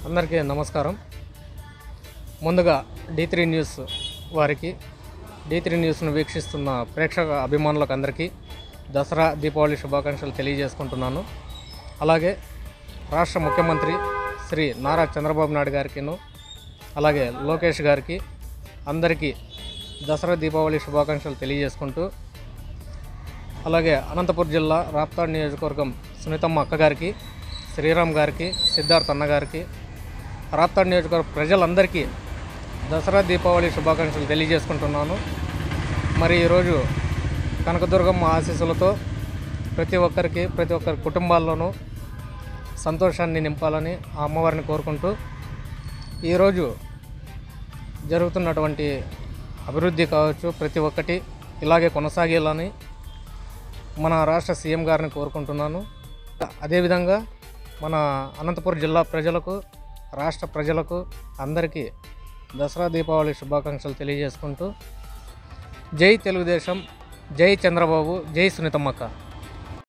అందరికీ నమస్కారం ముందుగా డి త్రీ న్యూస్ వారికి డి త్రీ న్యూస్ను వీక్షిస్తున్న ప్రేక్షక అభిమానులకు అందరికీ దసరా దీపావళి శుభాకాంక్షలు తెలియజేసుకుంటున్నాను అలాగే రాష్ట్ర ముఖ్యమంత్రి శ్రీ నారా చంద్రబాబు నాయుడు గారికిను అలాగే లోకేష్ గారికి అందరికీ దసరా దీపావళి శుభాకాంక్షలు తెలియజేసుకుంటూ అలాగే అనంతపురం జిల్లా రాప్తాడ్ నియోజకవర్గం సునీతమ్మ అక్క గారికి శ్రీరామ్ గారికి సిద్ధార్థ్ అన్న గారికి రాప్తాడ్ నియోజకవర్గ ప్రజలందరికీ దసరా దీపావళి శుభాకాంక్షలు తెలియజేసుకుంటున్నాను మరి ఈరోజు కనకదుర్గమ్మ ఆశీస్సులతో ప్రతి ఒక్కరికి ప్రతి ఒక్కరి కుటుంబాల్లోనూ సంతోషాన్ని నింపాలని ఆ అమ్మవారిని కోరుకుంటూ ఈరోజు జరుగుతున్నటువంటి అభివృద్ధి కావచ్చు ప్రతి ఒక్కటి ఇలాగే కొనసాగేయాలని మన రాష్ట్ర సీఎం గారిని కోరుకుంటున్నాను అదేవిధంగా మన అనంతపురం జిల్లా ప్రజలకు రాష్ట్ర ప్రజలకు అందరికీ దసరా దీపావళి శుభాకాంక్షలు తెలియజేసుకుంటూ జై తెలుగుదేశం జై చంద్రబాబు జై సునీతమ్మక్క